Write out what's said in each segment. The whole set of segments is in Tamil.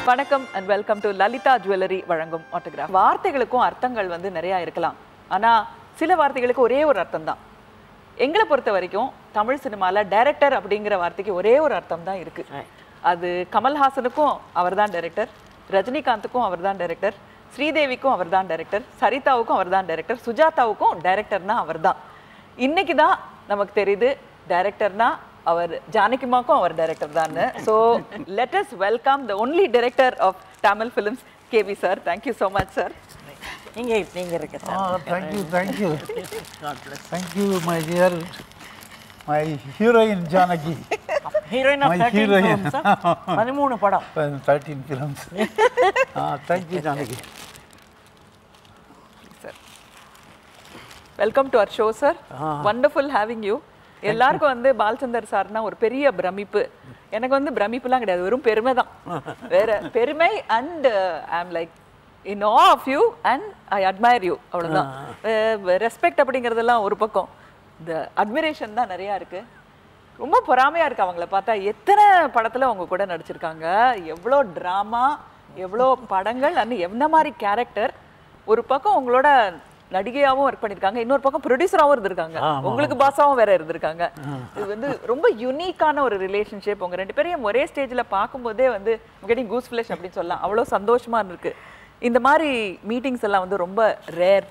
வணக்கம் and welcome to Lalitha jewellery வழங்கும் ஆட்டோகிராஃப் வார்த்தைகளுக்கும் அர்த்தங்கள் வந்து நிறைய இருக்கலாம் ஆனா சில வார்த்தைகளுக்கு ஒரே ஒரு அர்த்தம் தான் எங்களை பொறுத்த வரைக்கும் தமிழ் சினிமால டைரக்டர் அப்படிங்கிற வார்த்தைக்கு ஒரே ஒரு அர்த்தம் தான் இருக்கு அது கமல்ஹாசனுக்கும் அவர்தான் டைரக்டர் ரஜினிகாந்துக்கும் அவர்தான் டைரக்டர் ஸ்ரீதேவிக்கும் அவர்தான் டைரக்டர் சரிதாவுக்கும் அவர்தான் டைரக்டர் சுஜாதாவுக்கும் டைரக்டர்னா அவர்தான் இன்னைக்கு தான் நமக்கு தெரியுது டைரக்டர்னா அவர் ஜானகிமாக்கும் அவர் டைரக்டர் தான் so let us welcome the only director of Tamil films K V sir thank you so much sir நீங்க நீங்க இருக்க sir Oh, thank you, thank you. Thank you, my dear, my heroine Janaki. Heroine of My thirteen heroine. Films பதிமூணு படம் Uh, 13 films. ah, thank you, Janaki. Sir welcome to our show sir wonderful having you எல்லாருக்கும் வந்து பாலச்சந்தர் சார்னா ஒரு பெரிய பிரமிப்பு எனக்கு வந்து பிரமிப்புலாம் கிடையாது வெறும் பெருமை தான் வேற பெருமை and I am like in awe of you and I admire you அவ்வளோதான் ரெஸ்பெக்ட் அப்படிங்கிறதெல்லாம் ஒரு பக்கம் இந்த அட்மிரேஷன் தான் நிறையா இருக்கு ரொம்ப பொறாமையா இருக்கு அவங்கள பார்த்தா எத்தனை படத்துல அவங்க கூட நடிச்சிருக்காங்க எவ்வளோ ட்ராமா எவ்வளோ படங்கள் அண்ட் எந்த மாதிரி கேரக்டர் ஒரு பக்கம் உங்களோட நடிகையாவும் ஒர்க் பண்ணிருக்காங்க இன்னொரு பக்கம் ப்ரொடியூசராகவும் இருந்திருக்காங்க உங்களுக்கு பாஸாவும் வேற இருந்திருக்காங்க இது வந்து ரொம்ப யுனிக்கான ஒரு ரிலேஷன்ஷிப் உங்க ரெண்டு பேரையும் ஒரே ஸ்டேஜ்ல பார்க்கும்போதே வந்து கெட்டிங் கூஸ் ஃபிளஷ் அப்படின்னு சொல்லலாம் அவ்வளோ சந்தோஷமா இருக்கு இந்த மாதிரி மீட்டிங்ஸ் எல்லாம் வந்து ரொம்ப ரேர்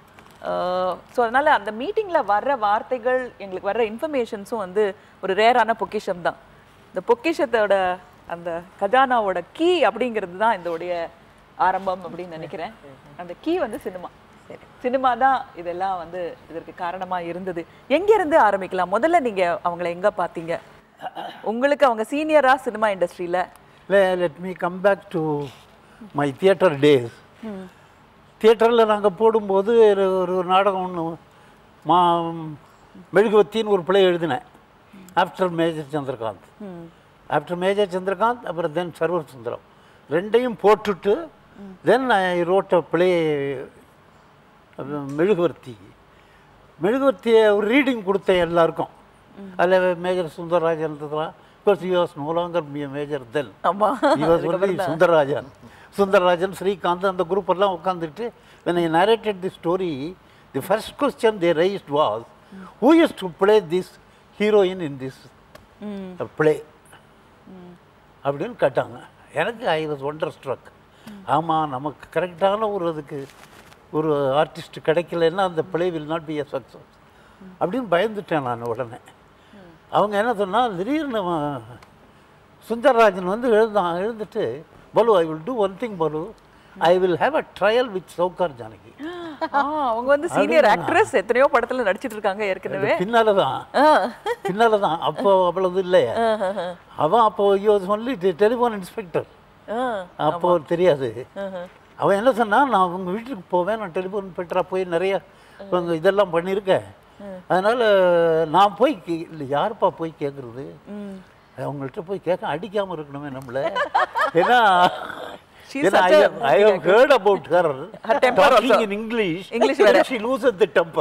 ஸோ அதனால அந்த மீட்டிங்ல வர்ற வார்த்தைகள் எங்களுக்கு வர்ற இன்ஃபர்மேஷன்ஸும் வந்து ஒரு ரேரான பொக்கிஷம் தான் இந்த பொக்கிஷத்தோட அந்த கஜானாவோட கீ அப்படிங்கிறது தான் இதோடைய ஆரம்பம் அப்படின்னு நினைக்கிறேன் அந்த கீ வந்து சினிமா சினிமா தான் இதெல்லாம் வந்து இதற்கு காரணமா இருந்தது எங்க இருந்து ஆரம்பிக்கலாம் முதல்ல நீங்க அவங்கள எங்க பார்த்தீங்க உங்களுக்கு அவங்க சீனியரா சினிமா இண்டஸ்ட்ரியில Le- Let me come back to my theatre days. தியேட்டரில் நாங்கள் போடும்போது ஒரு ஒரு நாடகம் ஒன்று மா மெழுகுவத்தின்னு ஒரு பிளே எழுதினேன் after major Chandrakanth after major Chandrakanth அப்புறம் தென் சர்வர் சுந்தரம் ரெண்டையும் போட்டுட்டு தென் ஐ ரோட் அ பிளே மெழுகுவர்த்தி மெழுகுவர்த்தியை ஒரு ரீடிங் கொடுத்தேன் எல்லாருக்கும் அதில் மேஜர் சுந்தரராஜன் இருந்ததுலாம் course you was no longer be major then ஆமா he was only Sundararajan Sundararajan Srikanth அந்த குரூப் எல்லாம் உட்காந்துட்டு when I narrated the story the first question they raised was who is to play this heroine in this uh, play அப்படின்னு கேட்டாங்க எனக்கு ஐ வாஸ் ஒண்டர் ஸ்ட்ரக் ஆமாம் நமக்கு கரெக்டான ஒரு அதுக்கு ஒரு ஆர்டிஸ்ட் கிடைக்கலன்னா அந்த play will not be a success அப்படின்னு பயந்துட்டேன் நான் உடனே அவங்க என்ன சொன்னால் திடீர்னு அவன் சுந்தரராஜன் வந்து எழுந்தான் எழுந்துட்டு Balu I will do one thing Balu I will have a trial with Sowcar Janaki ஆ, அவங்க வந்து சீனியர் ஆக்ட்ரஸ் எத்தனையோ படத்துல நடிச்சிட்டு இருக்காங்க ஏற்கனவே பின்னால தான் பின்னால தான் அப்போ அவ்வளவு இல்லையா அவன் அப்போ யூஸ் ஒன்லி டெலிஃபோன் இன்ஸ்பெக்டர் ஆ, அப்போ தெரியாது அவன் என்ன சொன்னான் நான் உங்க வீட்டுக்கு போவேன் நான் டெலிஃபோன் இன்ஸ்பெக்டராக போய் நிறைய உங்க இதெல்லாம் பண்ணியிருக்கேன் அதனால நான் போய் கே- இல்ல யாருப்பா போய் கேட்குறது அவங்கள்ட்ட போய் கேட்க அடிக்காம இருக்கணுமே நம்மள ஏன்னா She's ஏன்னா such I a have- I have heard about her Her temper talking also. in English. English when வேற. she loses the temper.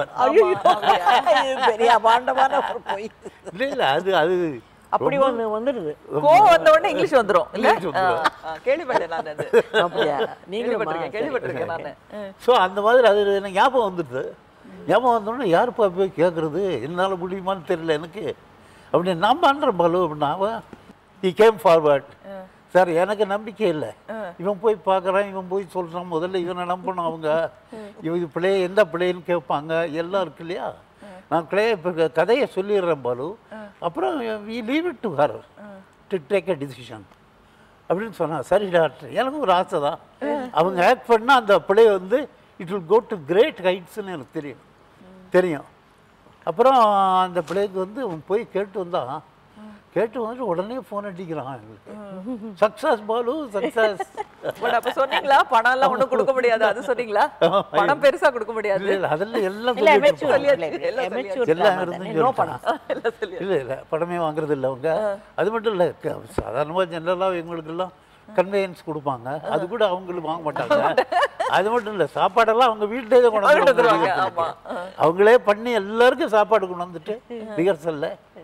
இது பெரிய அபாண்டமான ஒரு பொய் இல்ல இல்ல அது அது அப்படி ஒண்ணு வந்துடுது கோவம் வந்த உடனே இங்கிலீஷ் வந்துரும் இல்ல இங்கிலீஷ் வந்துரும். ஆ, ஆ, கேள்விப்பட்டேன் நான் அது அப்படியா நீங்களும் கேள்விப்பட்டிருக்கேன் கேள்விப்பட்டிருக்கேன் நானு ஸோ அந்த மாதிரி அது எனக்கு ஞாபகம் வந்துடுது ஞாபகம் வந்தோடனே யாருப்பா போய் கேட்குறது என்னால் முடியுமான்னு தெரியல எனக்கு அப்படி நான் பண்ணுறேன் பாலு அப்படின்னா அவன் he கேம் ஃபார்வர்ட் சார் எனக்கு நம்பிக்கை இல்லை இவன் போய் பார்க்குறான் இவன் போய் சொல்கிறான் முதல்ல இவனை நம்பணும் அவங்க இவன் இது பிள்ளை எந்த பிள்ளைன்னு கேட்பாங்க எல்லாம் இருக்கு இல்லையா நான் கிளே இப்போ கதையை சொல்லிடுறேன் பாலு அப்புறம் we leave it to her to take a decision அப்படின்னு சொன்னா சரி டாக்டர் எனக்கு ஒரு ஆசை தான் அவங்க ஆக்ட் பண்ணால் அந்த பிள்ளை வந்து it will go to great ஹைட்ஸ்னு எனக்கு தெரியும் தெரியும் அப்புறம் அந்த பிள்ளைக்கு வந்து அவன் போய் கேட்டு வந்தான் கேட்டு வந்துட்டு உடனே ஃபோன் அடிக்கிறான் எங்களுக்கு சக்ஸஸ் பாலு சக்ஸஸ் பட் அப்ப சொன்னீங்களா பணம் எல்லாம் ஒண்ணும் கொடுக்க முடியாது அது சொன்னீங்களா பணம் பெருசா கொடுக்க முடியாது இல்லை இல்லை அதெல்லாம் எல்லாம் இல்ல சொல்லிட்டு மெச்சூர் சொல்லியாச்சு, எல்லாம் மெச்சூர் எல்லாம் இருந்து நோ பணம் எல்லாம் சொல்லி இல்லை இல்லை படமே வாங்குறது இல்லை அவங்க அது மட்டும் இல்லை சாதாரணமாக ஜென்ரலாக எங்களுக்கெல்லாம் கன்வேயன்ஸ் கொடுப்பாங்க அது கூட அவங்களுக்கு வாங்க மாட்டாங்க அது மட்டும் இல்லை சாப்பாடெல்லாம் அவங்க வீட்டிலே தான் கொண்டு வந்து வந்துருவாங்க, கொடுப்பாங்க. ஆமா. அவங்களே பண்ணி எல்லாருக்கும் சாப்பாடு கொண்டு வந்துட்டு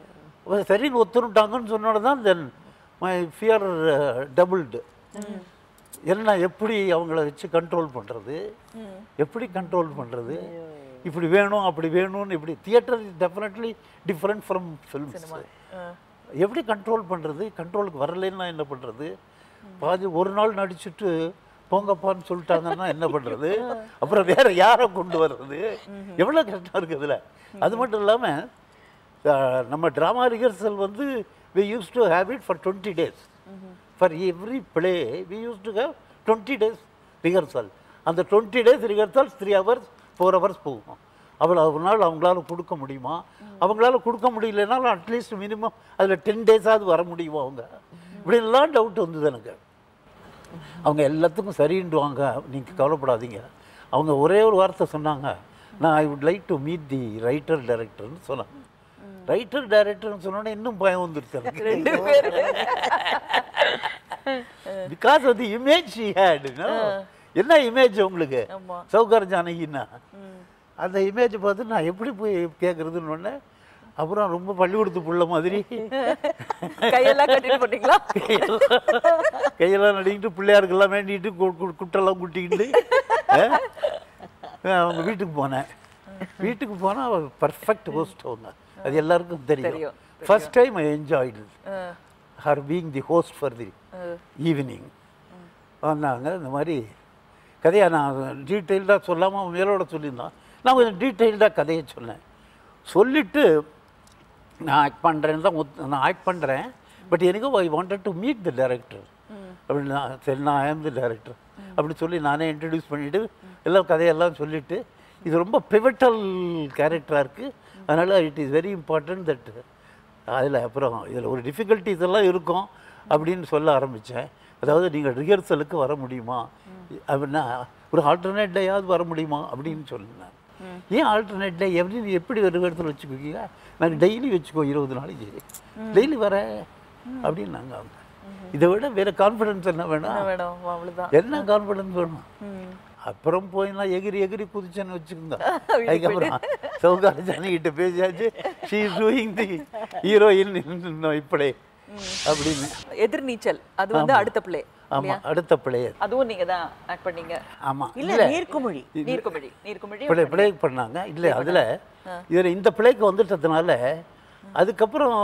ரிஹர்சலில் சரின்னு ஒத்துனுட்டாங்கன்னு சொன்னோட தான் தென் மை ஃபியர் டபுள்டு என்ன எப்படி அவங்கள வச்சு கண்ட்ரோல் பண்ணுறது எப்படி கண்ட்ரோல் பண்ணுறது இப்படி வேணும் அப்படி வேணும்னு இப்படி theatre is definitely different from films எப்படி கண்ட்ரோல் பண்ணுறது கண்ட்ரோலுக்கு வரலைன்னா என்ன பண்ணுறது பாதி ஒரு நாள் நடிச்சுட்டு போங்கப்பான்னு சொல்லிட்டாங்கன்னா என்ன பண்ணுறது அப்புறம் வேற யாரை கொண்டு வர்றது எவ்வளோ கஷ்டம் இருக்குது இதில் அது மட்டும் இல்லாமல் நம்ம ட்ராமா ரிஹர்சல் வந்து we use to have it for twenty days for every play we use to have twenty days rehearsal அந்த twenty days rehearsal three hours four hours போகும் அவ்வளோ நாள் அவங்களால கொடுக்க முடியுமா அவங்களால கொடுக்க முடியலனாலும் அட்லீஸ்ட் மினிமம் அதில் டென் டேஸாவது வர முடியுமா அவங்க இப்படிலாம் டவுட் வந்தது எனக்கு அவங்க எல்லாத்துக்கும் சரின்டுவாங்க நீங்கள் கவலைப்படாதீங்க அவங்க ஒரே ஒரு வார்த்தை சொன்னாங்க நான் I would like to meet the writer டைரக்டர்னு சொன்னாங்க ரைட்டர் டைரக்டர்னு சொன்னோன்னே இன்னும் பயம் வந்துருச்சு எனக்கு ரெண்டு பேர் because of the image she had என்ன இமேஜ் உங்களுக்கு ஆமா. சௌகர் ஜானகின்னா அந்த இமேஜ் பார்த்து நான் எப்படி போய் கேட்குறதுன்னு ஒன்று அப்புறம் ரொம்ப பள்ளிக்கூடத்து புள்ள மாதிரி கையெல்லாம் கட்டிட்டு போட்டீங்களா கையெல்லாம் நடிக்கிட்டு பிள்ளையாருக்கெல்லாம் வேண்டிட்டு கு- கு- குட்டெல்லாம் குட்டிக்கிட்டு அஹ், அவங்க வீட்டுக்கு போனேன் வீட்டுக்கு போனால் அவள் பர்ஃபெக்ட் ஹோஸ்ட் அவங்க அது எல்லாருக்கும் தெரியும் தெரியும், first time I enjoyed her being the host for the evening வந்தாங்க இந்த மாதிரி கதையை நான் டீட்டெயில்டாக சொல்லாமல் மேலோட சொல்லியிருந்தான் நான் கொஞ்சம் டீட்டெயில்டாக கதையை சொன்னேன் சொல்லிவிட்டு நான் ஆக்ட் பண்ணுறேன்னு தான் ஒத்து- நான் ஆக்ட் பண்ணுறேன் பட் எனக்கு I wanted to meet the director அப்படின்னு நான் சரி நான் ஐம் தி டைரக்டர் அப்படி சொல்லி நானே இன்ட்ரடியூஸ் பண்ணிவிட்டு எல்லாம் கதையெல்லாம் சொல்லிவிட்டு இது ரொம்ப பிவட்டல் கேரக்டராக இருக்குது அதனால் it is very important that அதில் அப்புறம் இதில் ஒரு டிஃபிகல்ட்டிஸ் எல்லாம் இருக்கும் அப்படின்னு சொல்ல ஆரம்பித்தேன் அதாவது நீங்கள் ரிஹர்சலுக்கு வர முடியுமா அப்படின்னா ஒரு ஆல்டர்னேட் டேயாவது வர முடியுமா அப்படின்னு சொன்னேன் ஏன் ஆல்டர்னேட் டே எப்படி எப்படி ஒரு ரிஹர்சல் வச்சுக்குவீங்க நாங்கள் டெய்லி வச்சுக்கோ இருபது நாளைக்கு டெய்லி வர அப்படின்னு நாங்கள் அவங்க இதை விட வேற கான்ஃபிடன்ஸ் என்ன வேணும் என்ன வேணும் அவ்வளவுதான் என்ன கான்ஃபிடன்ஸ் வேணும் அப்புறம் போய் நான் எகிரி எகிரி குதிச்சேன்னு வச்சுக்கோங்க அதுக்கப்புறம் சௌகாரஜானி கிட்ட பேசியாச்சு she is doing the heroine இப்படி அப்படின்னு எதிர்நீச்சல் அது வந்து அடுத்த பிள்ளை ஆமா அடுத்த பிள்ளைய அதுவும் நீங்க தான் ஆக்ட் பண்ணீங்க ஆமா இல்ல நீர்க்குமிழி நீர்க்குமிழி நீர்க்குமிழி பிள்ளை பிள்ளைக்கு பண்ணாங்க இல்லை அதில் இதில் இந்த பிள்ளைக்கு வந்துட்டதுனால அதுக்கப்புறம்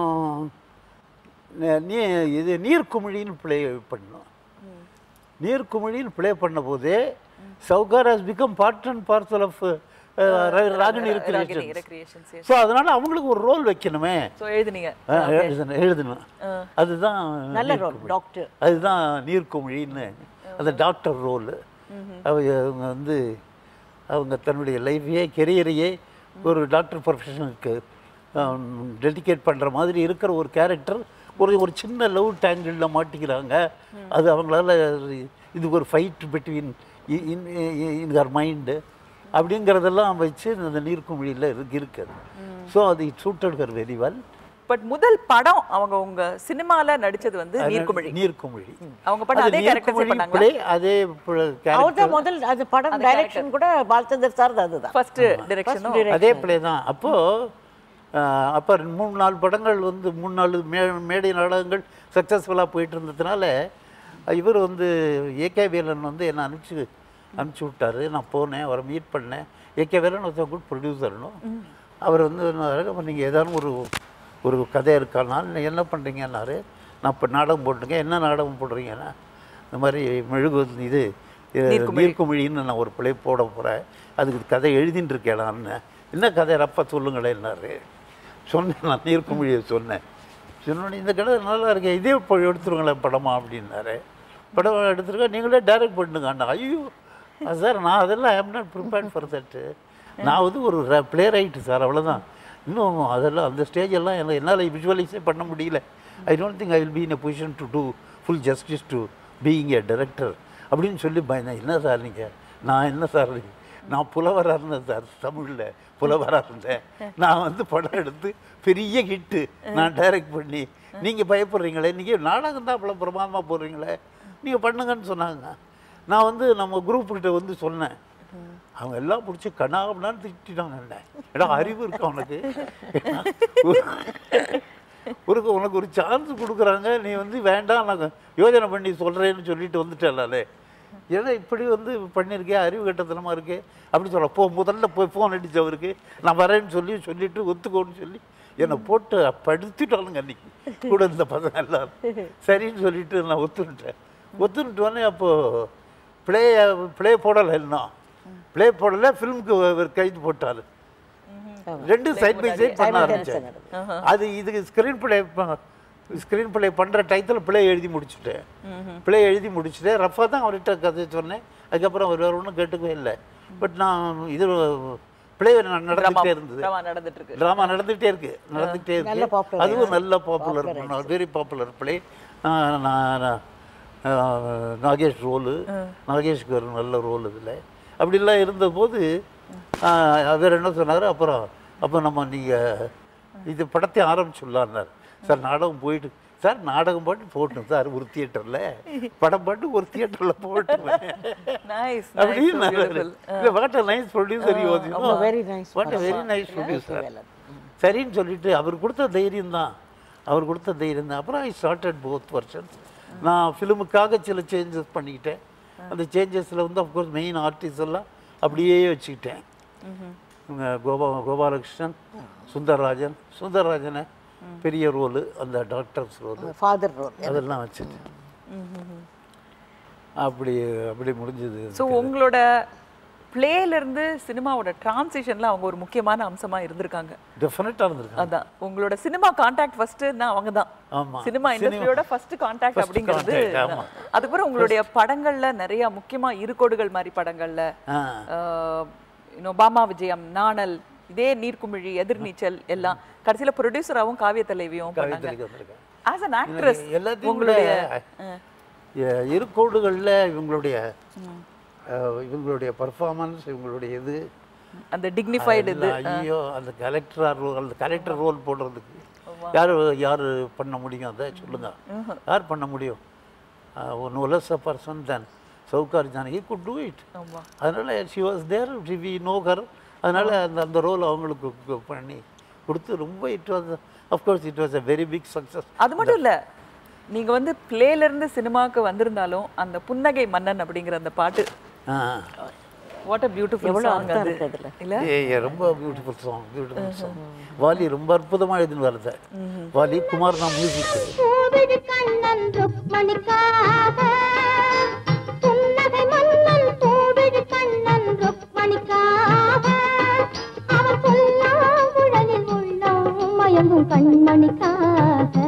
ந- நீ இது நீர்க்குமிழின்னு பிளே பண்ணோம் நீர்க்குமிழின்னு ப்ளே பண்ண போதே Sowcar has become part and parcel of Ragini Ragini இருக்கிறேன் ரெக்ரியேஷன்ஸ் ஸோ அதனால அவங்களுக்கு ஒரு ரோல் வைக்கணுமே சோ எழுதுனீங்க ஆ, எழுதணும் எழுதணும் அதுதான் நல்ல ரோல் நீர்க்குமிழி. டாக்டர் அதுதான் நீர்க்குமிழின்னு அந்த டாக்டர் ரோல் அவங்க வந்து அவங்க தன்னுடைய லைஃபையே கெரியரையே ஒரு டாக்டர் ப்ரொஃபஷனுக்கு டெடிகேட் பண்ணுற மாதிரி இருக்கிற ஒரு கேரக்டர் ஒரு ஒரு சின்ன லவ் டேங்கிளில் மாட்டிக்கிறாங்க அது அவங்களால இது ஒரு fight between in her mind அப்படிங்கிறதெல்லாம் வச்சு அந்த நீர்க்குமிழியில் இருக்கு இருக்குது ஸோ அது it suited her very well but முதல் படம் அவங்க உங்க சினிமால நடிச்சது வந்து நீர்க்குமிழி நீர்க்குமிழி அவங்க பண்ண அது அதே கேரக்டர் நீர்க்குமிழி பண்ணாங்களா play, அதே அவர் கேரக்டர் தான் முதல் அது படம் டைரக்ஷன் கூட பாலச்சந்தர் சார் தான் அதுதான் ஃபர்ஸ்ட் டைரக்ஷனும் அதே பிளே தான் அப்போது அப்போ மூணு நாலு படங்கள் வந்து மூணு நாலு மே மேடை நாடகங்கள் சக்ஸஸ்ஃபுல்லாக போயிட்டு இருந்ததுனால இவர் வந்து ஏகே வேலன் வந்து என்னை அனுப்பிச்சு அனுப்பிச்சி விட்டாரு நான் போனேன் அவரை மீட் பண்ணேன் ஏகே வேலன் ஒரு குட் ப்ரொடியூசர்னும் அவர் வந்து நீங்கள் ஏதாவது ஒரு ஒரு கதை இருக்கானால் நீ என்ன பண்ணுறீங்கன்னாரு நான் இப்போ நாடகம் போட்டிருக்கேன் என்ன நாடகம் போடுறீங்கன்னா இந்த மாதிரி மெழுகு இது இது நீர்க்குமிழின்னு நான் ஒரு பிள்ளை போட போகிறேன் அதுக்கு கதை எழுதின்னு இருக்கேன் நான் என்ன கதை ரப்ப சொல்லுங்களேன்னாரு சொன்னேன் நான் நீர்க்குமிழியை சொன்னேன் சொன்னோடனே இந்த கதை நல்லா இருக்கே இதே இப்போ எடுத்துருங்களேன் படமா அப்படின்னாரு படம் எடுத்துருக்க நீங்களே டைரக்ட் பண்ணுங்கண்ணா ஐயோ சார் நான் அதெல்லாம் I am not prepared for that நான் வந்து ஒரு ப்ளே ரைட்டு சார் அவ்வளோதான் இன்னும் அதெல்லாம் அந்த ஸ்டேஜ் எல்லாம் எனக்கு என்னால் விஷுவலைஸே பண்ண முடியல I don't think I will be in a position to do full justice to being a director அப்படின்னு சொல்லி பயந்தேன் என்ன சார் நீங்கள் நான் என்ன சார் நான் புலவராக இருந்தேன் சார் தமிழில் புலவராக இருந்தேன் நான் வந்து படம் எடுத்து பெரிய ஹிட்டு நான் டைரக்ட் பண்ணி நீங்கள் பயப்படுறீங்களே நீங்கள் நாடகம் தான் அவ்வளோ பிரமாதமாக போடுறீங்களே நீங்கள் பண்ணுங்கன்னு சொன்னாங்க நான் வந்து நம்ம குரூப் கிட்ட வந்து சொன்னேன் அவங்க எல்லாம் பிடிச்சி கண்ணாமண்ணான்னு திட்டாங்க என்ன ஏடா அறிவு இருக்கா உனக்கு ஒரு உனக்கு ஒரு சான்ஸ் கொடுக்குறாங்க நீ வந்து வேண்டாம் நான் யோசனை பண்ணி சொல்கிறேன்னு சொல்லிட்டு வந்துட்டேன்லே ஏன்னா இப்படி வந்து பண்ணியிருக்கே அறிவு கட்டத்தனமாக இருக்கே அப்படி சொல்ல போ முதல்ல போய் ஃபோன் அடிச்சு அவருக்கு நான் வரேன்னு சொல்லி சொல்லிட்டு ஒத்துக்கோன்னு சொல்லி என்னை போட்டு படுத்திட்டாலுங்க அன்னைக்கு கூட இந்த பசங்க எல்லாரும் சரின்னு சொல்லிட்டு நான் ஒத்துக்கிட்டேன் ஒத்துக்கிட்டு உடனே அப்போது ப்ளே ப்ளே போடலை இன்னும் ப்ளே போடலை ஃபிலிமுக்கு கைது போட்டாரு ரெண்டு சைட் பை சைட் பண்ண ஆரம்பிச்சேன் அது இதுக்கு ஸ்க்ரீன் பிளே ஸ்க்ரீன் பிளே பண்ணுற டயத்தில் பிளே எழுதி முடிச்சுட்டேன் பிளே எழுதி முடிச்சுட்டு ரஃபாக தான் அவர்கிட்ட கதை சொன்னேன் அதுக்கப்புறம் அவர் வேறு ஒன்றும் கேட்டுக்கவே இல்லை பட் நான் இது பிளே நடந்துகிட்டே இருந்தது ட்ராமா நடந்துட்டு இருக்கு ட்ராமா நடந்துகிட்டே இருக்கு நடந்துகிட்டே நல்ல இருக்கு popular. அதுவும் நல்ல popular very popular play Nagesh role நாகேஷ்க்கு ஒரு நல்ல ரோல் இதில் அப்படிலாம் இருந்தபோது ஆஹ், அவர் என்ன சொன்னார் அப்புறம் அப்போ நம்ம நீங்கள் இது படத்தை ஆரம்பிச்சுடலான்னார் சார் நாடகம் போயிட்டு சார் நாடகம் பாட்டு போட்டோம் சார் ஒரு தியேட்டரில் படம் பாட்டு ஒரு தியேட்டரில் போட்டோம் நைஸ் அப்படின்னு இல்லை வாட் அ நைஸ் ப்ரொடியூசர் யோசிக்கும் very nice what a very nice producer சரின்னு சொல்லிட்டு அவர் கொடுத்த தைரியம் தான் அவர் கொடுத்த தைரியம் தான் அப்புறம் ஐ ஸ்டார்டட் போத் வருஷன் நான் ஃபிலிமுக்காக சில சேஞ்சஸ் பண்ணிக்கிட்டேன் அந்த சேஞ்சஸில் வந்து அஃப்கோர்ஸ் மெயின் ஆர்டிஸ்ட் எல்லாம் அப்படியே வச்சுக்கிட்டேன் இவங்க கோபா கோபாலகிருஷ்ணன் சுந்தரராஜன் சுந்தரராஜனை பெரிய ரோலு அந்த டாக்டர்ஸ் ரோலு ஃபாதர் ரோல் அதெல்லாம் வச்சுட்டேன் அப்படி அப்படி முடிஞ்சது ஸோ உங்களோட பிளேல இருந்து சினிமாவோட டிரான்சிஷன்ல அவங்க ஒரு முக்கியமான அம்சமா இருந்திருக்காங்க டெஃபினட்டாக இருந்திருக்காங்க அதான் உங்களோட சினிமா கான்டாக்ட் ஃபர்ஸ்ட்னா அவங்க தான் ஆமா. சினிமா இண்டஸ்ட்ரியோட ஃபர்ஸ்ட் கான்டாக்ட் First அப்படிங்கிறது contact, ஆமா. அதுக்கப்புறம் உங்களுடைய படங்கள்ல நிறைய முக்கியமா இருக்கோடுகள் மாதிரி படங்கள்ல ஆ இன்னும் பாமா விஜயம் நாணல் இதே நீர்க்குமிழி எதிர்நீச்சல் எல்லாம் கடைசியில ப்ரொடியூசராகவும் காவிய தலைவியும் பண்ணாங்க கவிதைக்கு வந்திருக்கேன் ஆஸ் அன் ஆக்ட்ரஸ் எல்லாத்தையும் உங்களுடைய எ- இருக்கோடுகளில் இவங்களுடைய அஹ், இவங்களுடைய பர்ஃபார்மன்ஸ் இவங்களுடைய இது அந்த டிக்னிஃபைடு இது எல்லாம் ஐயோ அந்த கலெக்டர் ரோல் அந்த கலெக்டர் ரோல் போடுறதுக்கு யார் யார் பண்ண முடியும் அதை சொல்லுங்க யார் பண்ண முடியும் one else a person then Sowcar Janaki could do it ஆமா அதனால் she was there we know her அதனால் அந்த அந்த ரோல் அவங்களுக்கு கு- பண்ணி கொடுத்து ரொம்ப it was of course it was a very big success அது மட்டும் இல்ல நீங்க வந்து பிளேல இருந்து சினிமாவுக்கு வந்திருந்தாலும் அந்த புன்னகை மன்னன் அப்படிங்கிற அந்த பாட்டு வாட் அ பியூட்டிஃபுல் எவ்வளவு சாங் அர்த்தம் அது இருக்கு அதுல. இல்ல ஏ ஏ, ரொம்ப beautiful song beautiful song Vaali ரொம்ப அற்புதமாக எழுதின்னு வருது வாலி குமார் தான் மியூசிக் கோவிடு கண்ணன் ருக்மணிக்காக புன்னகை மன்னன் கோவிடு கண்ணன் ருக்மணிக்காக அவர் புல்லாங்குழலில் உள்ளம் மயங்கும் கண்மணிக்காக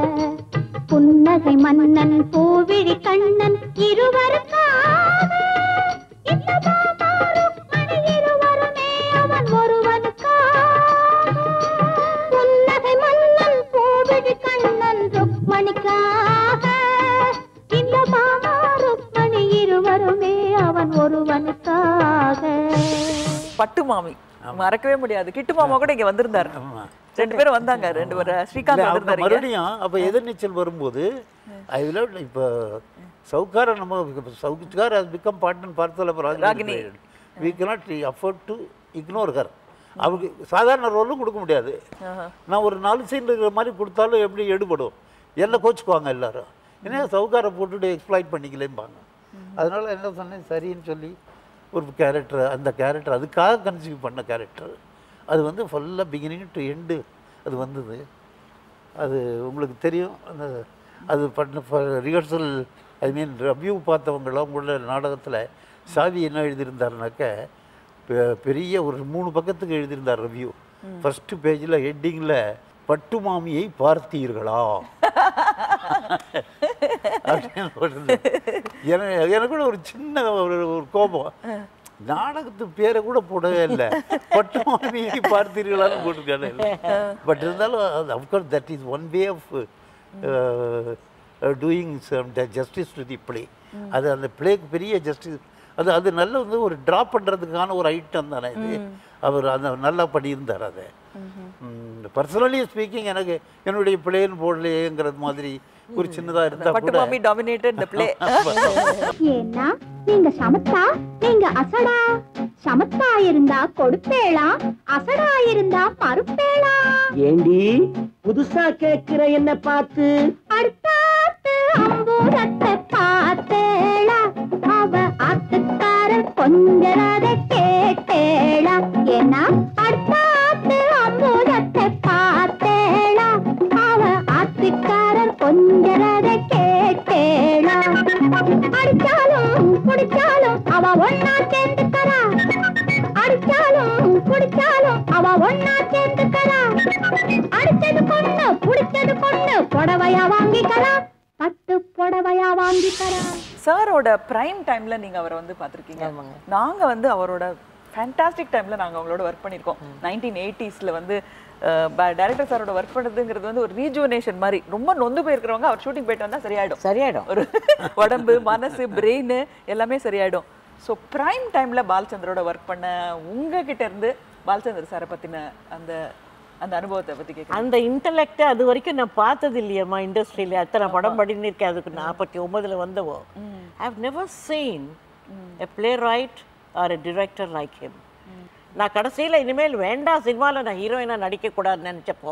புன்னகை மன்னன் கோவிழி கண்ணன் இருவருக்காக இந்த மாமா ருக்மணி இருவருமே அவன் ஒருவனுக்காக புன்னகை மன்னன் கோவிழி கண்ணன் ருக்மணிக்காக இந்த மாமா ருக்மணி இருவருமே அவன் ஒருவனுக்காக பட்டு மாமி மறக்கவே முடியாது கிட்டு மாமா கூட இங்க வந்திருந்தாரு ரெண்டு பேரும் வந்தாங்க ரெண்டு பேரும் ஸ்ரீகாந்த் அவங்க வந்திருந்தாரு இங்க. மறுபடியும் அப்போ எதிர்நீச்சல் வரும்போது அதில் இப்போ சவுக்கார நம்ம சவுக்கார் ஹஸ் பிகம் பார்ட்னர் பார்த்தல Ragini. We cannot afford to ignore her அவருக்கு சாதாரண ரோலும் கொடுக்க முடியாது நான் ஒரு நாலு சீன் இருக்கிற மாதிரி கொடுத்தாலும் எப்படி எடுபடும் எல்லாம் கோச்சுக்குவாங்க எல்லாரும் ஏன்னா சவுக்காரை போட்டுட்டு எக்ஸ்ப்ளாய்ட் பண்ணிக்கலேம்பாங்க அதனால என்ன சொன்னேன் சரின்னு சொல்லி ஒரு கேரக்டர் அந்த கேரக்டர் அதுக்காக கன்சீவ் பண்ண கேரக்டர் அது வந்து ஃபுல்லாக பிகினிங் டு எண்டு அது வந்தது அது உங்களுக்கு தெரியும் அந்த அது பண்ண ரிஹர்சல் ஐ மீன் ரிவ்யூ பார்த்தவங்களாம் கூட நாடகத்தில் சாவி என்ன எழுதியிருந்தாருனாக்க பெ- பெரிய ஒரு மூணு பக்கத்துக்கு எழுதியிருந்தார் ரிவ்யூ ஃபஸ்ட்டு பேஜில் ஹெட்டிங்கில் பட்டு மாமியை பார்த்தீர்களா அப்படின்னு போட்டிருந்தது. எனக்கு எனக்கு கூட ஒரு சின்ன ஒரு ஒரு கோபம் நாடகத்து பேரை கூட போடவே இல்லை பட்டு மாமியை பார்த்தீர்களான்னு போட்டிருக்காரு பட் இருந்தாலும் of course that is one way of doing some justice to the play அது அந்த பிளேக்கு பெரிய ஜஸ்டிஸ் அது அது நல்ல வந்து ஒரு ட்ராப் பண்ணுறதுக்கான ஒரு ஐட்டம் தானே இது அவர் அந்த நல்லா பண்ணியிருந்தார் அதை பர்சனலி ஸ்பீக்கிங் எனக்கு என்னுடைய பிளேன்னு போடலையேங்கிறது மாதிரி ஒரு சின்னதாக இருந்தால் பட்டு கூட மாமி டாமினேட்டட் இந்த பிளே ஏன்னா நீங்க சமத்தா நீங்க அசடா சமத்தாயிருந்தா கொடுப்பேளா அசடாயிருந்தா மறுப்பேளா ஏண்டி புதுசா கேக்குற என்ன பார்த்து அடுத்தாத்து அம்பூரத்தை பார்த்தேளா அவ ஆத்துக்காரர் கொஞ்சரத கேட்டேளா ஏன்னா அடுத்தாத்து அம்பூரத்தை பார்த்தேளா அவ ஆத்துக்காரர் கொஞ்சரத கேட்டேளா அடிச்சாலும் குடிச்சாலும் அவ ஒன்னா சேர்ந்துக்கறா அடிச்சாலும் குடிச்சாலும் அவ ஒன்னா சேர்ந்துக்கறா அடிச்சது பொண்ணு புடிச்சது பொண்ணு புடவையா வாங்கிக்கறா பட்டு புடவையா வாங்கிக்கறா சாரோட பிரைம் டைம்ல நீங்க அவரை வந்து பார்த்திருக்கீங்க நாங்க வந்து அவரோட ஃபேண்டாஸ்டிக் டைம்ல நாங்க அவங்களோட ஒர்க் பண்ணியிருக்கோம் நைன்டீன் எயிட்டிஸ்ல வந்து டைரக்டர் சாரோட ஒர்க் பண்ணுறதுங்கிறது வந்து ஒரு ரீஜுவனேஷன் மாதிரி ரொம்ப நொந்து போயிருக்கிறவங்க அவர் ஷூட்டிங் போயிட்டு வந்தா சரியாயிடும் சரியாயிடும் ஒரு உடம்பு மனசு பிரெயின் எல்லாமே சரியாயிடும் ஸோ பிரைம் டைம்ல பாலச்சந்தரோட ஒர்க் பண்ண உங்ககிட்ட இருந்து பாலச்சந்தர் சாரை பத்தின அந்த அந்த அனுபவத்தை பத்தி கேட்க அந்த இன்டலெக்ட் அது வரைக்கும் நான் பார்த்தது இல்லையம்மா இண்டஸ்ட்ரியில அத்தனை படம் பண்ணிருக்கேன் அதுக்கு நாற்பத்தி ஒன்பதுல வந்தவோ I have never seen a play right or a director like him நான் கடைசியில் இனிமேல் வேண்டாம் சினிமாவில் நான் ஹீரோயினாக நடிக்கக்கூடாதுன்னு நினச்சப்போ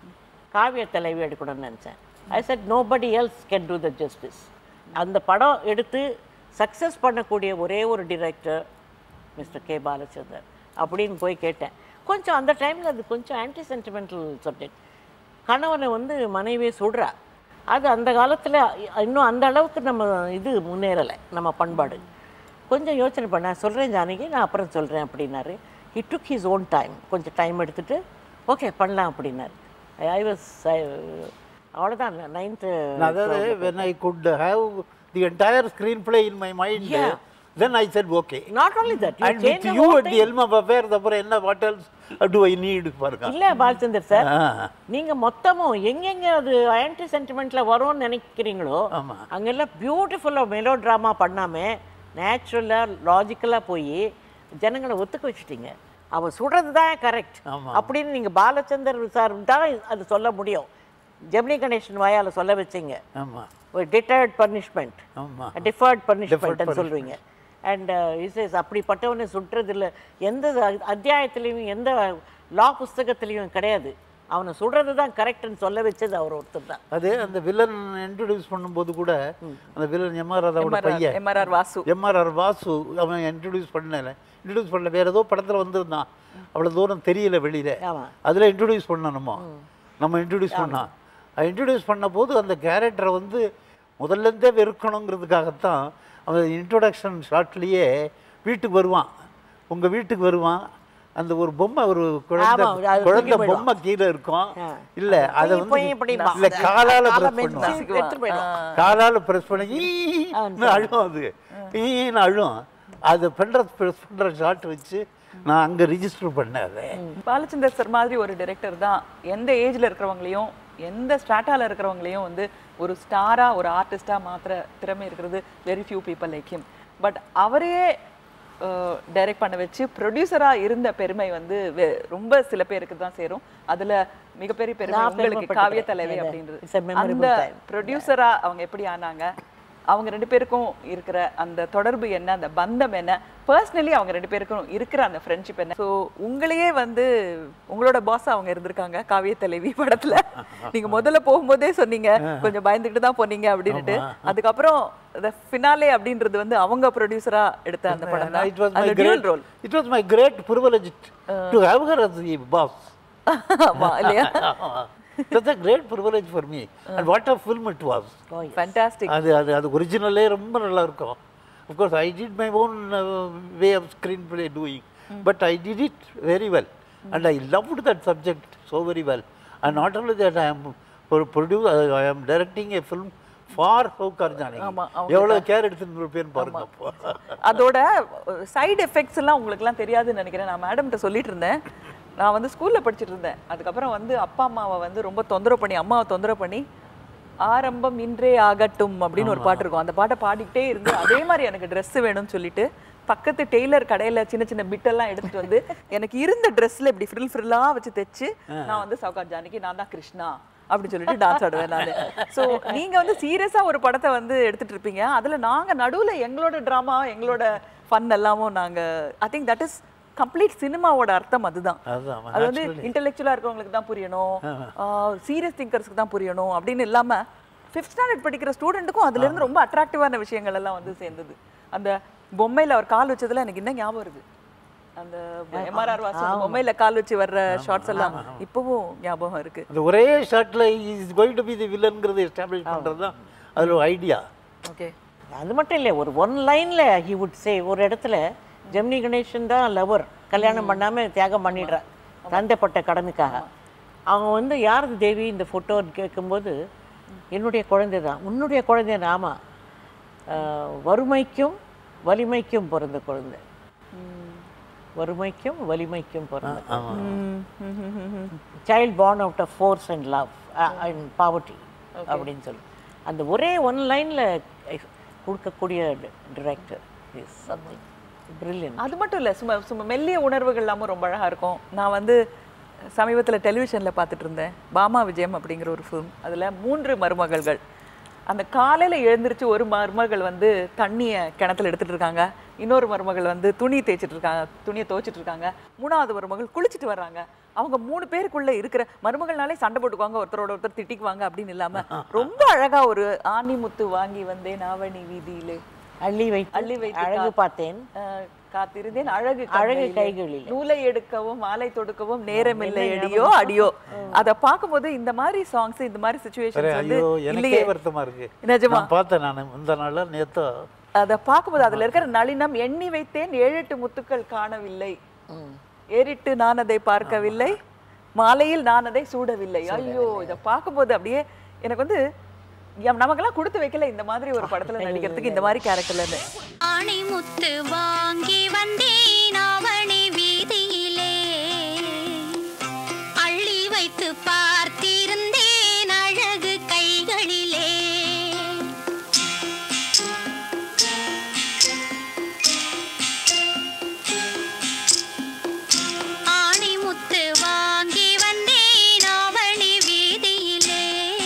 காவிய தலைவி எடுக்கணும்னு நினச்சேன் I said nobody else can do the justice அந்த படம் எடுத்து சக்ஸஸ் பண்ணக்கூடிய ஒரே ஒரு டிரெக்டர் மிஸ்டர் கே பாலச்சந்தர் அப்படின்னு போய் கேட்டேன் கொஞ்சம் அந்த டைமில் அது கொஞ்சம் ஆன்டி சென்டிமெண்டல் சப்ஜெக்ட் கணவனை வந்து மனைவியை சுடுறா அது அந்த காலத்தில் இன்னும் அந்த அளவுக்கு நம்ம இது முன்னேறலை நம்ம பண்பாடு கொஞ்சம் யோசனை பண்ண சொல்கிறேன் ஜானகி நான் அப்புறம் சொல்கிறேன் அப்படின்னாரு he took his own time கொஞ்சம் டைம் எடுத்துட்டு ஓகே பண்ணலாம் அப்படின்னாரு ஐ வாஸ் அவ்வளோதான் நைன்த்து அதாவது when I could have the entire screenplay in my mind Yeah. then I said okay not only that you and change with the you whole at the thing. helm of affairs அப்புறம் என்ன what else do I need பாருங்க இல்ல பாலச்சந்தர் சார் ஆ. நீங்க மொத்தமும் எங்கெங்க அது ஆன்டி சென்டிமெண்ட்ல வரும்னு நினைக்கிறீங்களோ ஆமா. அங்கெல்லாம் பியூட்டிஃபுல்லா மெலோ ட்ராமா பண்ணாம நேச்சுரலா லாஜிக்கலா போய் ஜனங்களை ஒத்துக்க வச்சுட்டீங்க அவ சுடுறது தான் கரெக்ட் ஆமா. அப்படின்னு நீங்க பாலச்சந்தர் சார் தான் அது சொல்ல முடியும் ஜெமினி கணேசன் வாயால சொல்ல வச்சீங்க ஆமா ஒரு டிட்டர்ட் பனிஷ்மெண்ட் ஆமா டிஃபர்ட் பனிஷ்மெண்ட் punishment. சொல்றீங்க அண்ட் இஸ் அப்படிப்பட்டவனை சுடுறது இல்ல எந்த அ- அத்தியாயத்திலையும் எந்த லா புஸ்தகத்திலையும் கிடையாது அவனை சுடுறது தான் கரெக்ட்னு சொல்ல வச்சது அவர் ஒருத்தர் தான் அது அந்த வில்லன் இன்ட்ரடியூஸ் பண்ணும்போது கூட அந்த வில்லன் எம்ஆர் ராதாவோட பையன் எம்ஆர்ஆர் வாசு எம்ஆர்ஆர் வாசு அவன் இன்ட்ரடியூஸ் பண்ணல இன்ட்ரடியூஸ் பண்ணல வேற ஏதோ படத்துல வந்திருந்தான் அவ்வளவு தூரம் தெரியல வெளியில ஆமா. அதுல இன்ட்ரடியூஸ் பண்ணணுமோ நம்ம இன்ட்ரடியூஸ் பண்ணோம் இன்ட்ரடியூஸ் பண்ண போது அந்த கேரக்டரை வந்து முதல்ல இருந்தே வெறுக்கணுங்கிறதுக்காகத்தான் அவன் இன்ட்ரோடக்ஷன் ஷாட்லயே வீட்டுக்கு வருவான் உங்க வீட்டுக்கு வருவான் அந்த ஒரு பொம்மை ஒரு குழந்தை ஆமா, அது குழந்தை தூக்கி போயிடும். பொம்மை கீழே இருக்கும் ஆ. இல்ல அதை போய் வந்து போய் இப்படிம்பான். இல்ல காலால காலை பிரஸ் மெதிச்சு பண்ணுவான் எடுத்துட்டு போயிடும். காலால பிரஸ் பண்ணி ஈன்னு அழும் அது ஈன்னு அழும் அது பண்ற பிரஸ் பண்ற ஷாட் வச்சு நான் அங்க ரிஜிஸ்டர் பண்ணேன் அதை பாலச்சந்தர் சார் மாதிரி ஒரு டைரக்டர் தான் எந்த ஏஜ்ல இருக்கிறவங்களையும் எந்த ஸ்ட்ராட்டால இருக்கிறவங்களையும் வந்து ஒரு ஸ்டாரா ஒரு ஆர்டிஸ்டா மாத்திர திறமை இருக்கிறது very few people like him but அவரே டைரக்ட் பண்ண வச்சு ப்ரொடியூசரா இருந்த பெருமை வந்து வெ- ரொம்ப சில பேருக்கு தான் சேரும் அதுல மிகப்பெரிய பெருமை நான் உங்களுக்கு பெருமைப்பட்டுக்கிறேன். காவிய தலைவி Yeah, அப்படின்றது it's a memorable அந்த time. ப்ரொடியூசரா அவங்க எப்படி ஆனாங்க அவங்க ரெண்டு பேருக்கும் இருக்கிற அந்த தொடர்பு என்ன அந்த பந்தம் என்ன பர்சனலி அவங்க ரெண்டு பேருக்கும் இருக்கிற அந்த ஃப்ரெண்ட்ஷிப் என்ன ஸோ உங்களையே வந்து உங்களோட பாஸ் அவங்க இருந்திருக்காங்க காவிய தலைவி படத்துல நீங்க முதல்ல போகும்போதே சொன்னீங்க கொஞ்சம் பயந்துக்கிட்டு தான் போனீங்க அப்படின்னுட்டு அதுக்கப்புறம் the finale அப்படின்றது வந்து அவங்க ப்ரொடியூசரா எடுத்த அந்த படம் தான் it was my அந்த dual great role it was my great privilege to have her as the boss ஆமா இல்லையா it was a great privilege for me and what a film it was fantastic அது அது அது ஒரிஜினலே ரொம்ப நல்லா இருக்கும் of course I did my own way of screen play doing but I did it very well and I loved that subject so very well and not only that I am ஒரு produce I am directing a film for Sowcar Janaki ஆமா, அவங்க எவ்வளோ கேர் எடுத்துட்டு இருப்பேன்னு பாருங்க அப்போ அதோட சைடு எஃபெக்ட்ஸ் எல்லாம் உங்களுக்குலாம் தெரியாதுன்னு நினைக்கிறேன் நான் மேடம்கிட்ட சொல்லிட்டு இருந்தேன் நான் வந்து ஸ்கூல்ல படிச்சிட்டு இருந்தேன் அதுக்கப்புறம் வந்து அப்பா அம்மாவை வந்து ரொம்ப தொந்தரவு பண்ணி அம்மாவை தொந்தரவு பண்ணி ஆரம்பம் இன்றே ஆகட்டும் அப்படின்னு ஒரு பாட்டு இருக்கும் அந்த பாட்டை பாடிக்கிட்டே இருந்து அதே மாதிரி எனக்கு Dress வேணும்னு சொல்லிட்டு பக்கத்து டெய்லர் கடையில சின்ன சின்ன பிட்டெல்லாம் எடுத்துட்டு வந்து எனக்கு இருந்த ட்ரெஸ்ல இப்படி ஃப்ரில் ஃப்ரில்லா வச்சு தைச்சு நான் வந்து சவுகார் ஜானகி நான் தான் கிருஷ்ணா அப்படின்னு சொல்லிட்டு டான்ஸ் ஆடுவேன் நான் ஸோ நீங்க வந்து சீரியஸா ஒரு படத்தை வந்து எடுத்துட்டு இருப்பீங்க அதுல நாங்க நடுவுல எங்களோட ட்ராமா எங்களோட ஃபன் எல்லாமும் நாங்க I think that is complete சினிமாவோட அர்த்தம் அதுதான் அதுதான், அது வந்து இன்டெலெக்சுவலா இருக்கவங்களுக்கு தான் புரியணும் சீரியஸ் திங்கர்ஸ்க்கு தான் புரியணும் அப்படின்னு இல்லாம ஃபிஃப்த் ஸ்டாண்டர்ட் படிக்கிற ஸ்டூடெண்ட்டுக்கும் அதுல இருந்து ரொம்ப அட்ராக்டிவான விஷயங்கள் எல்லாம் வந்து சேர்ந்தது அந்த பொம்மையில அவர் கால் வச்சதுல எனக்கு இன்னும் ஞாபகம் இருக்கு அந்த எம்ஆர்ஆர் வாசு அந்த பொம்மையில கால் வச்சு வர்ற ஷார்ட்ஸ் எல்லாம் இப்பவும் ஞாபகம் இருக்கு அந்த ஒரே ஷாட்டில் is going to be the வில்லன்ங்கிறது எஸ்டாப்ளிஷ் பண்ணுறது தான் அதில் ஒரு ஐடியா ஓகே அது மட்டும் இல்லை ஒரு ஒன் லைன்ல ஹி வுட் சே ஒரு இடத்துல ஜெமினி கணேசன் தான் லவர் கல்யாணம் பண்ணாம தியாகம் பண்ணிடுறான் தந்தைப்பட்ட கடனுக்காக அவங்க வந்து யாரது தேவி இந்த ஃபோட்டோன்னு கேட்கும்போது என்னுடைய குழந்தை தான் உன்னுடைய குழந்தை ஆமா ஆஹ், வறுமைக்கும் வலிமைக்கும் பிறந்த குழந்தை வறுமைக்கும் வலிமைக்கும் பிறந்த child born out of force and love and poverty அப்படின்னு சொல்லி அந்த ஒரே ஒன் லைனில் கொடுக்கக்கூடிய டிரெக்டர் இஸ் சம்திங் பிரில்லியன் அது மட்டும் இல்ல சும்மா சும்மா மெல்லிய உணர்வுகள் எல்லாமும் ரொம்ப அழகா இருக்கும் நான் வந்து சமீபத்துல டெலிவிஷன்ல பார்த்துட்டு இருந்தேன் பாமா விஜயம் அப்படிங்கிற ஒரு ஃபிலிம் அதுல மூன்று மருமகள்கள் அந்த காலையில எழுந்திருச்சு ஒரு மருமகள் வந்து தண்ணியை கிணத்துல எடுத்துட்டு இருக்காங்க இன்னொரு மருமகள் வந்து துணி தேய்ச்சிட்டு இருக்காங்க துணியை துவைச்சிட்டு இருக்காங்க மூணாவது மருமகள் குளிச்சிட்டு வர்றாங்க அவங்க மூணு பேருக்குள்ள இருக்கிற மருமகள்னாலே சண்டை போட்டுக்குவாங்க ஒருத்தரோட ஒருத்தர் திட்டிக்குவாங்க அப்படின்னு இல்லாம ரொம்ப அழகா ஒரு ஆணி முத்து வாங்கி வந்தேன் ஆவணி வீதியிலே அள்ளி வைத்து அள்ளி வைத்து அழகு கா- பார்த்தேன் அஹ் காத்திருந்தேன் அழகு அழகு கண்களிலே. கைகளிலே. நூலை எடுக்கவும் மாலை தொடுக்கவும் நேரமில்லை அடியோ அடியோ அத பார்க்கும்போது இந்த மாதிரி சாங்ஸ் இந்த மாதிரி சுச்சுவேஷன்ஸ் வந்து ஐயோ எனக்கே இல்லையே வருத்தமா இருக்கு நிஜமா நான் பார்த்தேன் நான் இந்த நாள்ல நேத்தோ அத பார்க்கும்போது அதுல இருக்கிற நளினம் எண்ணி வைத்தேன் ஏழெட்டு முத்துக்கள் காணவில்லை ஏறிட்டு நான் அதை பார்க்கவில்லை மாலையில் நான் அதை சூடவில்லை ஐயோ இத பார்க்கும்போது அப்படியே எனக்கு வந்து எம் நமக்கெல்லாம் கொடுத்து வைக்கல இந்த மாதிரி ஒரு படத்துல நடிக்கிறதுக்கு இந்த மாதிரி கேரக்டர்ல இருந்து ஆணை முத்து வாங்கி வந்தேன் அவனி வீதியிலே அள்ளி வைத்து பார்த்திருந்தேன் அழகு கைகளிலே ஆணை முத்து வாங்கி வந்தேன் அவனி வீதியிலே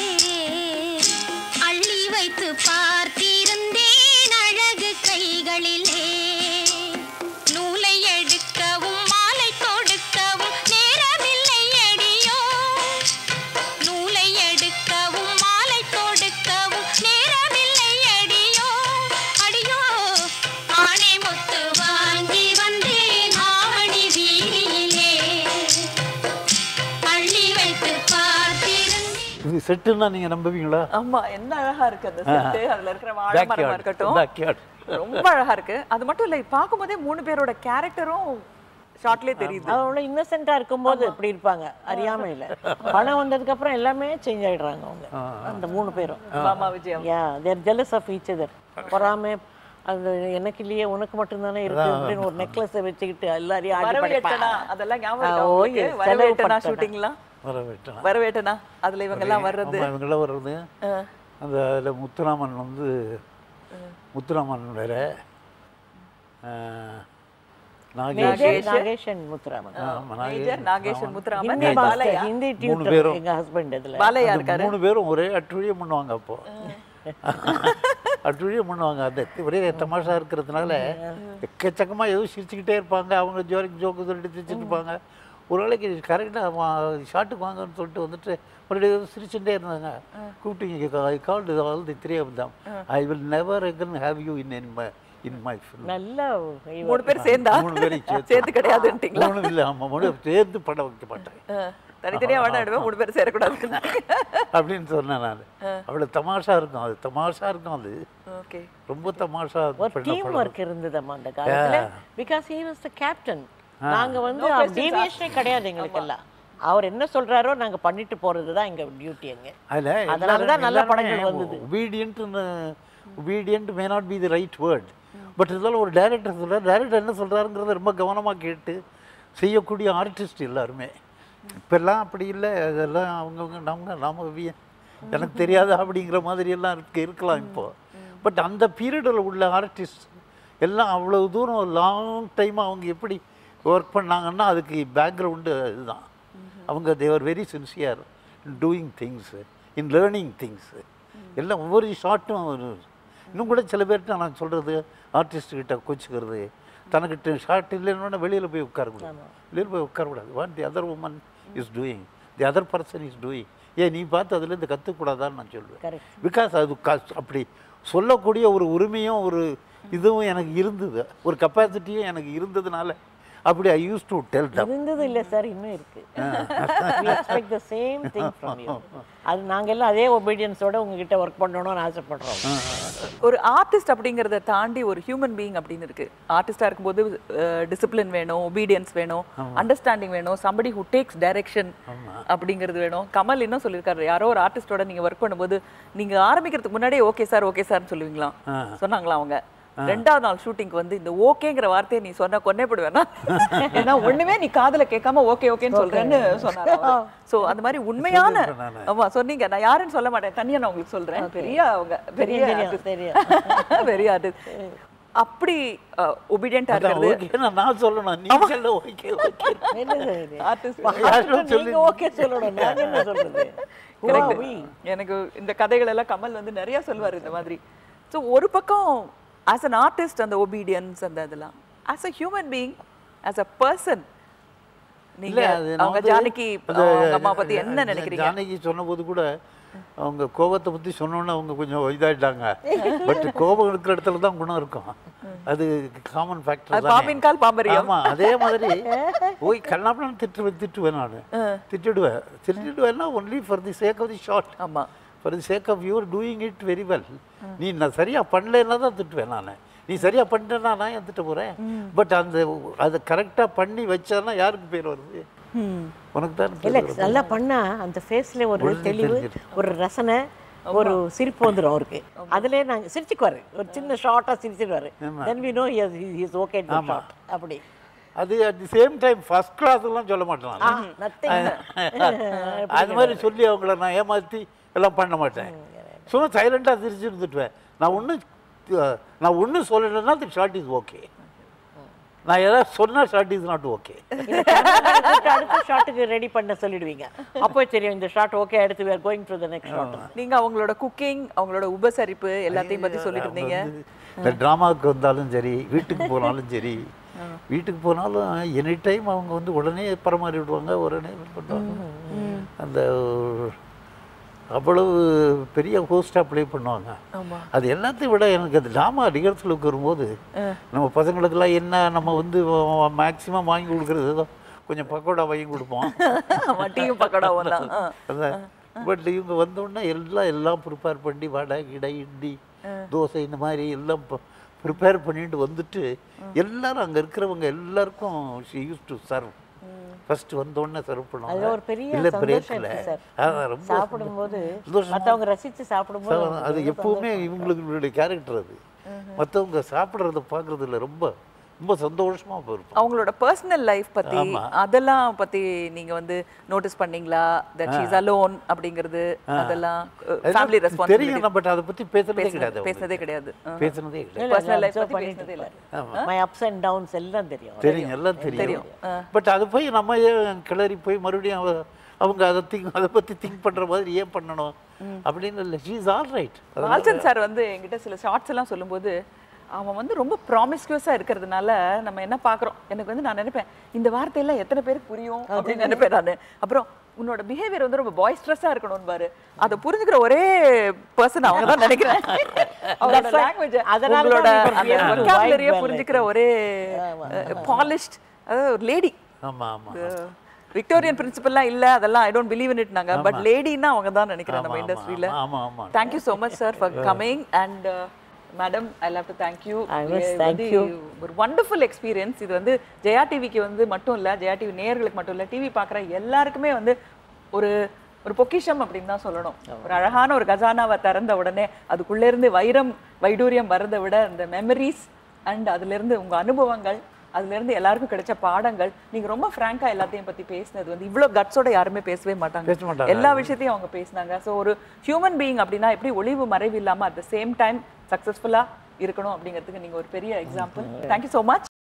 அள்ளி வைத்து பார்த்திருந்தேன் அழகு கைகளிலே நூலை எடுக்கவும் மாலை தொடுக்கவும் நேரமில்லை அடியோ நூலை எடுக்கவும் மாலை தொடுக்கவும் நேரமில்லை அடியோ அடியோ ஆணை முத்து வாங்கி வந்தேன் ஆவணி வீதியிலே அள்ளி வைத்து பார்த்திருந்தேன் இது செட்டுன்னா நீங்க நம்புவீங்களா ஆமா என்ன அழகா இருக்கு அந்த செட்டு அதுல இருக்கிற வாழை மரமா Backyard. இருக்கட்டும் Backyard. ரொம்ப அழகா இருக்கு அது மட்டும் இல்ல பார்க்கும்போதே மூணு பேரோட கேரக்டரும் ஷார்ட்லயே தெரியுது அவ்வளோ இன்னசென்ட்டாக இருக்கும்போது இப்படி இருப்பாங்க அறியாமையில் பணம் வந்ததுக்கு அப்புறம் எல்லாமே சேஞ்ச் ஆயிடுறாங்க அவங்க அந்த மூணு பேரும் மாமா விஜயம் yeah they're jealous of each other பொறாமை அது எனக்கு இல்லையே உனக்கு மட்டும்தானே இருக்கு அப்படின்னு ஒரு நெக்லஸை வச்சுக்கிட்டு எல்லாரையும் ஆடி வரவேட்டனா படைப்பா. அதெல்லாம் ஞாபகம் இருக்கா ஆ, ஓ, உங்களுக்கு? yes, வரவேட்டனா செலவு ஷூட்டிங்லாம் வர விட்டேன் வரவேட்டனா அதுல இவங்க எல்லாம் வர்றது ஆமா, இவங்கெல்லாம் வர்றது அந்த அதில் முத்துராமன் வந்து முத்துராமன் வேற அஹ், நாகேஷ் மேஜர் நாகேஷன் முத்துராமன் ஆமா, மேஜர் நாகேஷன் முத்துராமன் ஹிந்தி மாஸ்டர் பாலையா ஹிந்தி மூணு டியூட்டர் பேரும். எங்க ஹஸ்பண்ட் இதுல பாலையா அந்த இருக்காரு மூணு பேரும் ஒரே அட்டுழியம் பண்ணுவாங்க அப்போ அட்டுழியம் பண்ணுவாங்க அந்த ஒரே தமாஷா இருக்கிறதுனால எக்கச்சக்கமா ஏதோ சிரிச்சுக்கிட்டே இருப்பாங்க அவங்க ஜோரிக்கு ஜோக்கு சொல்லிட்டு சிரிச்சுட்டு இருப்பாங்க ஒரு நாளைக்கு கரெக்டாக ஷாட்டுக்கு வாங்கன்னு சொல்லிட்டு வந்துட்டு மறுபடியும் ஏதோ சிரிச்சுட்டே இருந்தாங்க கூப்பிட்டு I called all the three of them I will never again have you in in my in my film நல்ல மூணு பேர் சேர்ந்தா மூணு பேரையும் சேர்த்து. சேர்த்து கிடையாதுன்ட்டீங்களா மூணு இல்லை ஆமாம் மூணு பேர் சேர்ந்து படம் வைக்க மாட்டேன் ஆ, தனித்தனியா வேணா எடுவேன் மூணு பேர் சேரக்கூடாது அப்படின்னு சொன்னேன் நான் அவ்வளோ தமாஷா இருக்கும் அது தமாஷா இருக்கும் அது ஓகே ரொம்ப தமாஷா ஒரு பண்ண டீம் படம். ஒர்க் இருந்ததம்மா அந்த காலத்துல because he was the captain நாங்க வந்து டீவியேஷனே கிடையாது எங்களுக்கு எல்லாம் அவர் என்ன சொல்றாரோ நாங்க பண்ணிட்டு போறது தான் எங்க டியூட்டி எங்க அதுல அதனால தான் நல்ல படங்கள் வந்தது. Obedient obedient may not be the right word but இருந்தாலும் ஒரு டைரக்டர் சொல்றாரு டைரக்டர் என்ன சொல்றாருங்கிறத ரொம்ப கவனமா கேட்டு செய்யக்கூடிய ஆர்டிஸ்ட் எல்லாருமே இப்பெல்லாம் அப்படி இல்லை அதெல்லாம் அவங்கவுங்க நம்ம நாம வி- எனக்கு தெரியாது அப்படிங்கிற மாதிரி எல்லாம் இருக்கு இருக்கலாம் இப்போ பட் அந்த பீரியடில் உள்ள ஆர்டிஸ்ட் எல்லாம் அவ்வளவு தூரம் லாங் டைம் அவங்க எப்படி ஒர்க் பண்ணாங்கன்னா அதுக்கு பேக்ரவுண்டு இதுதான் அவங்க Thevar very sincere doing things in learning things எல்லாம் ஒவ்வொரு ஷார்ட்டும் ஒரு இன்னும் கூட சில பேர்கிட்ட நான் சொல்கிறது ஆர்டிஸ்ட் கிட்ட கோச்சிக்கிறது தனக்கிட்ட ஷார்ட் இல்லைன்னா வெளியில் போய் உட்காரக்கூடாது வெளியில் போய் உட்காரக்கூடாது what the other woman is doing the other person is doing ஏன் நீ பார்த்து அதுலேருந்து கற்றுக்கூடாதான்னு நான் சொல்லுவேன் Correct. பிகாஸ் அது கஸ்- அப்படி சொல்லக்கூடிய ஒரு உரிமையும் ஒரு இதுவும் எனக்கு இருந்தது ஒரு கெப்பாசிட்டியும் எனக்கு இருந்ததுனால அப்படி I use to tell them இருந்தது இல்ல சார் இன்னும் இருக்கு we expect the same thing from you அது நாங்க எல்லாம் அதே ஒபீடியன்ஸோட உங்ககிட்ட ஒர்க் பண்ணணும்னு ஆசைப்படுறோம் ஒரு ஆர்டிஸ்ட் அப்படிங்கிறத தாண்டி ஒரு ஹியூமன் பீயிங் அப்படின்னு இருக்கு ஆர்டிஸ்டா இருக்கும்போது டிசிப்ளின் வேணும் ஒபீடியன்ஸ் வேணும் அண்டர்ஸ்டாண்டிங் வேணும் சம்படி ஹூ டேக்ஸ் டைரக்ஷன் அப்படிங்கிறது வேணும் கமல் இன்னும் சொல்லியிருக்காரு யாரோ ஒரு ஆர்டிஸ்டோட நீங்க ஒர்க் பண்ணும்போது நீங்க ஆரம்பிக்கிறதுக்கு முன்னாடியே ஓகே சார் ஓகே சார்னு சொல்லுவீங்களாம் சொன்னாங்களா அவங்க ரெண்டாவது நாள் ஷூட்டிங்க்கு வந்து இந்த ஓகேங்கிற வார்த்தையை நீ சொன்னா கொன்னே போடுவேனா ஏன்னா ஒண்ணுமே நீ காதுல கேட்காம ஓகே ஓகேன்னு சொல்றேன்னு சொன்னாரு சோ அந்த மாதிரி உண்மையான ஆமா சொன்னீங்க நான் யாருன்னு சொல்ல மாட்டேன் தனியா நான் உங்களுக்கு சொல்றேன் பெரிய அவங்க பெரிய தெரியும், artist. தெரியும். பெரிய ஆர்டிஸ்ட் அப்படி ஒபீடியன்ட்டா அதான் இருக்கிறது ஓகே நான் சொல்லணும் நீ சொல்ல ஓகே ஓகே என்னது இது? ஆர்டிஸ்ட் யாரும் சொல்லி நீங்க ஓகே சொல்லணும் நாங்க என்ன சொல்றது Who are we? எனக்கு இந்த கதைகள் எல்லாம் கமல் வந்து நிறைய சொல்வார் இந்த மாதிரி ஸோ ஒரு பக்கம் ஆஸ் அன் ஆர்டிஸ்ட் அந்த ஒபீடியன்ஸ் அந்த இதெல்லாம் as a human being as a person நீங்க இல்ல அது நான் அவங்க வந்து ஜானகி அந்த அவங்க அம்மா பத்தி என்ன ஜா- நினைக்கிறீங்க ஜானகி சொன்னபோது கூட அவங்க கோபத்தை பத்தி சொன்னோன்னே அவங்க கொஞ்சம் இதாயிட்டாங்க பட் கோபம் இருக்கிற இடத்துல தான் குணம் இருக்கும் அது காமன் அது ஃபேக்டர் பாம்பின் கால் பாம்பரியம். ஆமா அதே மாதிரி போய் கண்ணாப்பண்ணு திட்டுவேன் திட்டுவேன் நான் திட்டிடுவேன் திட்டிடுவேன்னா only for the sake of the shot ஆமா for the sake of your doing it very well நீ நான் சரியா பண்ணலைன்னா தான் திட்டுவேன் நான் நீ சரியா பண்ணிட்டேன்னா நான் ஏன் திட்ட போறேன் பட் அந்த அதை கரெக்டா பண்ணி வச்சானா யாருக்கு பேர் வருது உனக்கு தான் இல்ல பேர் வருது. நல்லா பண்ணா அந்த ஃபேஸ்ல ஒரு உடனே தெளிவு தெரிஞ்சிடும். ஒரு ரசனை ஒரு சிரிப்பு வந்துரும் அவருக்கு அதுலயே நாங்க சிரிச்சுக்குவாரு ஒரு சின்ன ஷார்ட்டா சிரிச்சிடுவாரு then we know is okay shot அப்படி அது at the same time first class எல்லாம் சொல்ல மாட்டேன் ஆ நான். நத்திங் அது மாதிரி சொல்லி அவங்கள நான் ஏமாத்தி எல்லாம் பண்ண மாட்டேன் சும்மா சைலண்டாக சிரிச்சு இருந்துட்டுவேன் நான் ஒன்றும் நான் ஒன்றும் சொல்லலைன்னா தி ஷார்ட் இஸ் ஓகே நான் ஏதாவது சொன்னால் ஷார்ட் இஸ் நாட் ஓகே அடுத்த ஷாட்டுக்கு ரெடி பண்ண சொல்லிடுவீங்க அப்போ தெரியும் இந்த ஷாட் ஓகே அடுத்து we are going to the next shot நீங்க அவங்களோட குக்கிங் அவங்களோட உபசரிப்பு எல்லாத்தையும் பத்தி சொல்லிட்டு இருந்தீங்க இந்த ட்ராமாவுக்கு வந்தாலும் சரி வீட்டுக்கு போனாலும் சரி வீட்டுக்கு போனாலும் எனி டைம் அவங்க வந்து உடனே பரமாறி விடுவாங்க உடனே இது பண்ணுவாங்க அந்த அவ்வளவு பெரிய ஹோஸ்டாக ப்ளே பண்ணுவாங்க அது எல்லாத்தையும் விட எனக்கு அந்த ட்ராமா ரிஹர்சலுக்கு வரும்போது நம்ம பசங்களுக்கெல்லாம் என்ன நம்ம வந்து மேக்ஸிமம் வாங்கி கொடுக்குறது ஏதோ கொஞ்சம் பக்கோடா வாங்கி கொடுப்போம் ஆமா டீயும் பக்கோடாவும் தான் ஆ. அதான் பட் இவங்க வந்த உடனே எல்லாம் எல்லாம் ப்ரிப்பேர் பண்ணி வடை கிடை இட்லி தோசை இந்த மாதிரி எல்லாம் ப்ரிப்பேர் பண்ணிட்டு வந்துட்டு எல்லாரும் அங்கே இருக்கிறவங்க எல்லாருக்கும் she use to serve first வந்த உடனே சர்வ் அதுல பண்ணுவாங்க ஒரு பெரிய இல்லை சந்தோஷம் பிரேக்கில் இருக்கு சார் அதான் ரொம்ப சாப்பிடும்போது சந்தோஷமா மத்தவங்க ரசிச்சு சாப்பிடும்போது சா- அவங்களுக்கு அது ரொம்ப எப்பவுமே இவங்களுடைய கேரக்டர் அது மற்றவங்க சாப்பிட்றத பார்க்கறதுல ரொம்ப ரொம்ப சந்தோஷமா இருப்போம் அவங்களோட பர்சனல் லைஃப் பத்தி ஆமா. அதெல்லாம் பத்தி நீங்க வந்து நோட்டீஸ் பண்ணீங்களா தட் ஷீஸ் அலோன் அப்படிங்கிறது அதெல்லாம் ஃபேமிலி தெரியும் ரெஸ்பான்சிபிலிட்டி பட் அதை பத்தி பேசுறதே கிடையாது அவங்க. பேசுனதே கிடையாது ஆ. பேசுனதே கிடையாது இல்ல, personal நான் life observe பத்தி பண்ணிட்டு பேசுனதே இல்ல. இருப்பேன். My ups and downs எல்லாம் தெரியும் தெரியும் எல்லாம் தெரியும் தெரியும். பட் அது போய் நம்ம ஏன் கிளறி போய் மறுபடியும் அவ- அவங்க அதை திங்க் அதை பத்தி திங்க் பண்ற மாதிரி ஏன் பண்ணணும் அப்படின்னு இல்லை ஷீ இஸ் ஆல் ரைட் வால்சன் சார் வந்து என்கிட்ட சில ஷார்ட்ஸ் எல்லாம் சொல்லும்போது அவன் வந்து ரொம்ப ப்ராமிஸ்கியூஸாக இருக்கிறதுனால நம்ம என்ன பார்க்குறோம் எனக்கு வந்து நான் நினைப்பேன் இந்த வார்த்தையெல்லாம் எத்தனை பேருக்கு புரியும் அப்படின்னு நினைப்பேன் நான் அப்புறம் உன்னோட பிஹேவியர் வந்து ரொம்ப பாய்ஸ்ட்ரெஸ்ஸாக இருக்கணும் பாரு அதை புரிஞ்சுக்கிற ஒரே பர்சன் அவங்க தான் நினைக்கிறேன் அவங்களோட That's right. லாங்குவேஜ் அதனால தான் உங்களோட we could be able to vocabulary-ய vibe well, புரிஞ்சுக்கிற ஒரே பாலிஷ்ட் அதாவது ஒரு லேடி ஆமா ஆமா விக்டோரியன் பிரின்சிபல்லாம் இல்ல அதெல்லாம் I don't believe in it நாங்க பட் லேடின்னா அவங்க தான் நினைக்கிறேன் நம்ம ஆமா, இண்டஸ்ட்ரியில ஆமா, ஆமா. Thank you so much sir for coming and madam I love to thank you I must thank you. ஒரு வண்டர்ஃபுல் எக்ஸ்பீரியன்ஸ் இது வந்து ஜெயா டிவிக்கு வந்து மட்டும் இல்ல ஜெயா டிவி நேயர்களுக்கு மட்டும் இல்ல டிவி பார்க்குற எல்லாருக்குமே வந்து ஒரு ஒரு பொக்கிஷம் அப்படின்னு தான் சொல்லணும் ஒரு அழகான ஒரு கஜானாவை திறந்த உடனே அதுக்குள்ள இருந்து வைரம் வைடூரியம் வர்றதை விட இந்த மெமரிஸ் அண்ட் அதுல இருந்து உங்க அனுபவங்கள் அதுல இருந்து எல்லாருக்கும் கிடைச்ச பாடங்கள் நீங்க ரொம்ப ஃப்ராங்கா எல்லாத்தையும் பத்தி பேசினது வந்து இவ்வளவு கட்ஸோட யாருமே பேசவே பேச மாட்டாங்க மாட்டாங்க. எல்லா விஷயத்தையும் அவங்க பேசினாங்க ஸோ ஒரு ஹியூமன் பீயிங் அப்படின்னா எப்படி ஒளிவு மறைவு இல்லாம அட் த சேம் டைம் சக்சஸ்ஃபுல்லா இருக்கணும் அப்படிங்கிறதுக்கு நீங்க ஒரு பெரிய எக்ஸாம்பிள் தேங்க்யூ ஸோ மச்